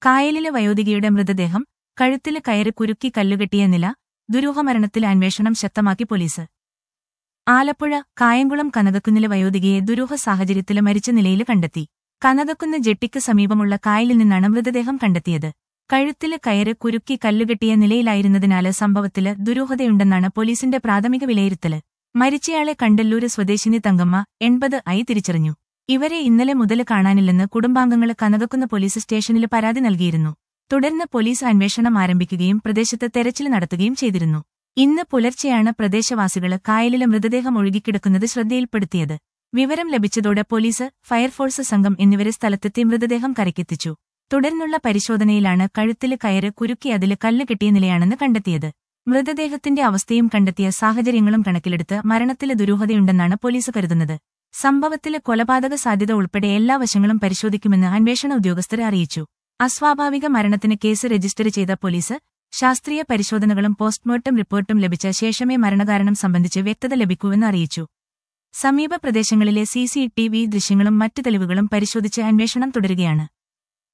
കായലിലെ വയോധികയുടെ മൃതദേഹം കഴുത്തില് കയറി കുരുക്കി കല്ലുകെട്ടിയ നില ദുരൂഹമരണത്തിൽ അന്വേഷണം ശക്തമാക്കി പോലീസ് ആലപ്പുഴ കായംകുളം കനകക്കുന്നിലെ വയോധികയെ ദുരൂഹ സാഹചര്യത്തില് മരിച്ച നിലയിൽ കണ്ടെത്തി കനകക്കുന്ന് ജെട്ടിക്ക് സമീപമുള്ള കായലിൽ നിന്നാണ് മൃതദേഹം കണ്ടെത്തിയത് കഴുത്തില് കയറ് കുരുക്കി കല്ലുകെട്ടിയ നിലയിലായിരുന്നതിനാല് സംഭവത്തില് ദുരൂഹതയുണ്ടെന്നാണ് പോലീസിന്റെ പ്രാഥമിക വിലയിരുത്തല് മരിച്ചയാളെ കണ്ടല്ലൂര് സ്വദേശിനി തങ്കമ്മ എൺപത് ആയി തിരിച്ചറിഞ്ഞു ഇവരെ ഇന്നലെ മുതൽ കാണാനില്ലെന്ന് കുടുംബാംഗങ്ങള് കനകക്കുന്ന് പോലീസ് സ്റ്റേഷനിൽ പരാതി നൽകിയിരുന്നു തുടർന്ന് പോലീസ് അന്വേഷണം ആരംഭിക്കുകയും പ്രദേശത്ത് തെരച്ചിൽ നടത്തുകയും ചെയ്തിരുന്നു ഇന്ന് പുലർച്ചെയാണ് പ്രദേശവാസികള് കായലിലെ മൃതദേഹം ഒഴുകിക്കിടക്കുന്നത് ശ്രദ്ധയിൽപ്പെടുത്തിയത് വിവരം ലഭിച്ചതോടെ പോലീസ് ഫയർഫോഴ്സ് സംഘം എന്നിവരെ സ്ഥലത്തെത്തി മൃതദേഹം കരയ്ക്കെത്തിച്ചു തുടർന്നുള്ള പരിശോധനയിലാണ് കഴുത്തില് കയറ് കുരുക്കി അതില് കല്ല് കെട്ടിയ നിലയാണെന്ന് കണ്ടെത്തിയത് മൃതദേഹത്തിന്റെ അവസ്ഥയും കണ്ടെത്തിയ സാഹചര്യങ്ങളും കണക്കിലെടുത്ത് മരണത്തില് ദുരൂഹതയുണ്ടെന്നാണ് പോലീസ് കരുതുന്നത് സംഭവത്തില് കൊലപാതക സാധ്യത ഉൾപ്പെടെ എല്ലാ വശങ്ങളും പരിശോധിക്കുമെന്ന് അന്വേഷണ ഉദ്യോഗസ്ഥർ അറിയിച്ചു അസ്വാഭാവിക മരണത്തിന് കേസ് രജിസ്റ്റർ ചെയ്ത പോലീസ് ശാസ്ത്രീയ പരിശോധനകളും പോസ്റ്റ്മോർട്ടം റിപ്പോർട്ടും ലഭിച്ച ശേഷമേ മരണകാരണം സംബന്ധിച്ച് വ്യക്തത ലഭിക്കൂവെന്ന് അറിയിച്ചു സമീപ പ്രദേശങ്ങളിലെ സി ദൃശ്യങ്ങളും മറ്റു തെളിവുകളും പരിശോധിച്ച് അന്വേഷണം തുടരുകയാണ്